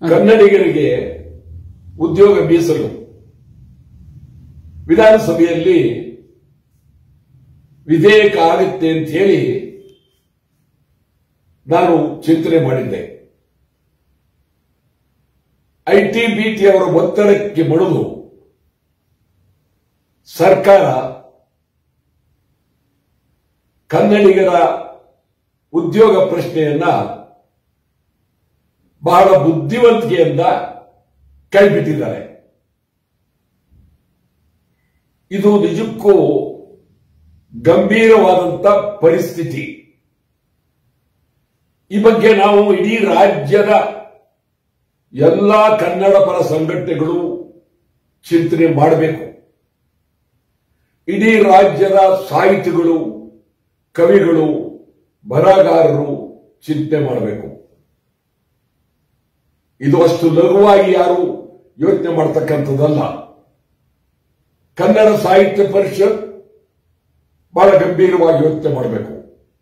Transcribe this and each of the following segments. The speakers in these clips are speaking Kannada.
ಕನ್ನಡಿಗರಿಗೆ ಉದ್ಯೋಗ ಮೀಸಲು ವಿಧಾನಸಭೆಯಲ್ಲಿ ವಿಧೇಯಕ ಆಗುತ್ತೆ ಅಂತ ಹೇಳಿ ನಾನು ಚಿಂತನೆ ಮಾಡಿದ್ದೆ ಐಟಿ ಬಿಟಿ ಅವರ ಒತ್ತಡಕ್ಕೆ ಮಣಿದು ಸರ್ಕಾರ ಕನ್ನಡಿಗರ ಉದ್ಯೋಗ ಪ್ರಶ್ನೆಯನ್ನ ಬಹಳ ಬುದ್ಧಿವಂತಿಕೆಯಿಂದ ಕೈಬಿಟ್ಟಿದ್ದಾರೆ ಇದು ನಿಜಕ್ಕೂ ಗಂಭೀರವಾದಂತ ಪರಿಸ್ಥಿತಿ ಈ ಬಗ್ಗೆ ನಾವು ಇಡೀ ರಾಜ್ಯದ ಎಲ್ಲ ಕನ್ನಡ ಪರ ಸಂಘಟನೆಗಳು ಚಿಂತನೆ ಮಾಡಬೇಕು ಇಡೀ ರಾಜ್ಯದ ಸಾಹಿತಿಗಳು ಕವಿಗಳು ಬರಹಗಾರರು ಚಿಂತನೆ ಮಾಡಬೇಕು ಇದು ಅಷ್ಟು ಲಘುವಾಗಿ ಯಾರು ಯೋಚನೆ ಮಾಡತಕ್ಕಂಥದ್ದಲ್ಲ ಕನ್ನಡ ಸಾಹಿತ್ಯ ಪರಿಷತ್ ಬಹಳ ಗಂಭೀರವಾಗಿ ಯೋಚನೆ ಮಾಡಬೇಕು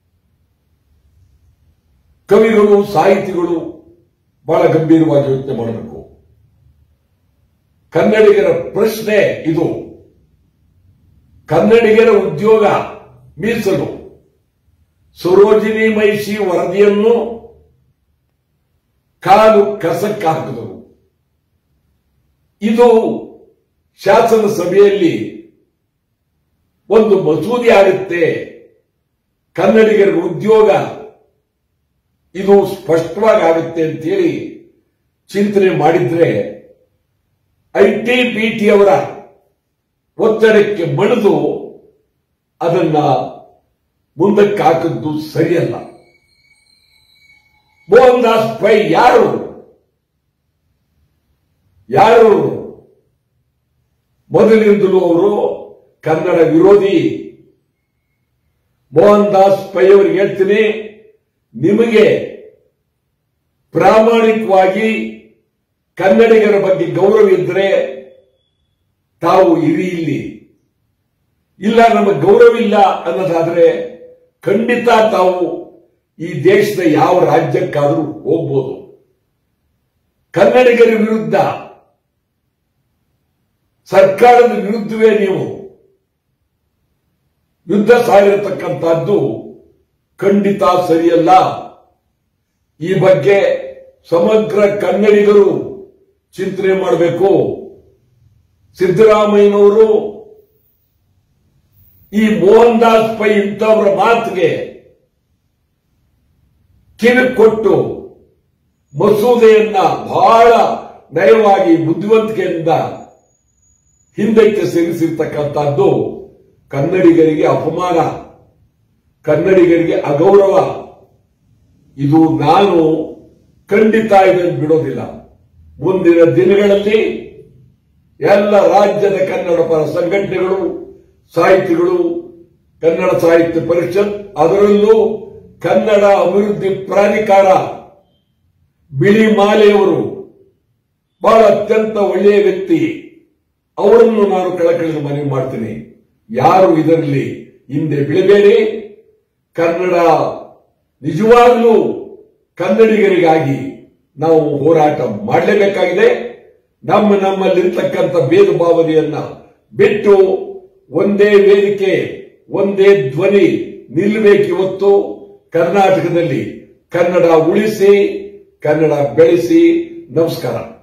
ಕವಿಗಳು ಸಾಹಿತಿಗಳು ಬಹಳ ಗಂಭೀರವಾಗಿ ಯೋಚನೆ ಮಾಡಬೇಕು ಕನ್ನಡಿಗರ ಪ್ರಶ್ನೆ ಇದು ಕನ್ನಡಿಗರ ಉದ್ಯೋಗ ಮೀಸಲು ಸರೋಜಿನಿ ಮೈಷಿ ವರದಿಯನ್ನು ಕಾಲು ಕಸಕ್ಕೆ ಹಾಕಿದರು ಇದು ಶಾಸನ ಸಭೆಯಲ್ಲಿ ಒಂದು ಮಸೂದೆ ಆಗುತ್ತೆ ಕನ್ನಡಿಗರಿಗೆ ಉದ್ಯೋಗ ಇದು ಸ್ಪಷ್ಟವಾಗಿ ಆಗುತ್ತೆ ಅಂತೇಳಿ ಚಿಂತನೆ ಮಾಡಿದ್ರೆ ಐಟಿ ಬಿಟಿ ಅವರ ಒತ್ತಡಕ್ಕೆ ಮಣಿದು ಅದನ್ನ ಮುಂದಕ್ಕೆ ಹಾಕಿದ್ದು ಸರಿಯಲ್ಲ ಮೋಹನ್ ದಾಸ್ ಪೈ ಯಾರು ಯಾರು ಮೊದಲಿನಿಂದಲೂ ಅವರು ಕನ್ನಡ ವಿರೋಧಿ ಮೋಹನ್ ದಾಸ್ ಪೈ ಅವರಿಗೆ ಹೇಳ್ತೀನಿ ನಿಮಗೆ ಪ್ರಾಮಾಣಿಕವಾಗಿ ಕನ್ನಡಿಗರ ಬಗ್ಗೆ ಗೌರವ ಇದ್ರೆ ತಾವು ಇರಿ ಇಲ್ಲಿ ಇಲ್ಲ ನಮಗೆ ಗೌರವ ಇಲ್ಲ ಅನ್ನೋದಾದ್ರೆ ಖಂಡಿತ ತಾವು ಈ ದೇಶದ ಯಾವ ರಾಜ್ಯಕ್ಕಾದರೂ ಹೋಗ್ಬೋದು ಕನ್ನಡಿಗರ ವಿರುದ್ಧ ಸರ್ಕಾರದ ವಿರುದ್ಧವೇ ನೀವು ಯುದ್ಧ ಸಾರಿರತಕ್ಕಂಥದ್ದು ಖಂಡಿತ ಸರಿಯಲ್ಲ ಈ ಬಗ್ಗೆ ಸಮಗ್ರ ಕನ್ನಡಿಗರು ಚಿಂತನೆ ಮಾಡಬೇಕು ಸಿದ್ದರಾಮಯ್ಯನವರು ಈ ಮೋಹನ್ ದಾಸ್ ಪೈ ಇಂಥವರ ಮಾತಿಗೆ ಕಿವಿ ಕೊಟ್ಟು ಮಸೂದೆಯನ್ನ ಬಹಳ ನಯವಾಗಿ ಬುದ್ಧಿವಂತಿಕೆಯಿಂದ ಹಿಂದಕ್ಕೆ ಸೇರಿಸಿರ್ತಕ್ಕಂಥದ್ದು ಕನ್ನಡಿಗರಿಗೆ ಅಪಮಾನ ಕನ್ನಡಿಗರಿಗೆ ಅಗೌರವ ಇದು ನಾನು ಖಂಡಿತ ಇದನ್ನು ಬಿಡೋದಿಲ್ಲ ಮುಂದಿನ ದಿನಗಳಲ್ಲಿ ಎಲ್ಲ ರಾಜ್ಯದ ಕನ್ನಡ ಪರ ಸಂಘಟನೆಗಳು ಸಾಹಿತಿಗಳು ಕನ್ನಡ ಸಾಹಿತ್ಯ ಪರಿಷತ್ ಅದರಲ್ಲೂ ಕನ್ನಡ ಅಭಿವೃದ್ಧಿ ಪ್ರಾಧಿಕಾರ ಬಿಳಿ ಮಾಲೆಯವರು ಬಹಳ ಅತ್ಯಂತ ಒಳ್ಳೆಯ ವ್ಯಕ್ತಿ ಅವರನ್ನು ನಾನು ಕಳಕಳಿಗೆ ಮನವಿ ಮಾಡ್ತೀನಿ ಯಾರು ಇದರಲ್ಲಿ ಹಿಂದೆ ಬೀಳಬೇಡಿ ಕನ್ನಡ ನಿಜವಾಗಲೂ ಕನ್ನಡಿಗರಿಗಾಗಿ ನಾವು ಹೋರಾಟ ಮಾಡಲೇಬೇಕಾಗಿದೆ ನಮ್ಮ ನಮ್ಮಲ್ಲಿರ್ತಕ್ಕಂಥ ಭೇದ ಭಾವನೆಯನ್ನ ಬಿಟ್ಟು ಒಂದೇ ವೇದಿಕೆ ಒಂದೇ ಧ್ವನಿ ನಿಲ್ಲಬೇಕಿವತ್ತು ಕರ್ನಾಟಕದಲ್ಲಿ ಕನ್ನಡ ಉಳಿಸಿ ಕನ್ನಡ ಬೆಳೆಸಿ ನಮಸ್ಕಾರ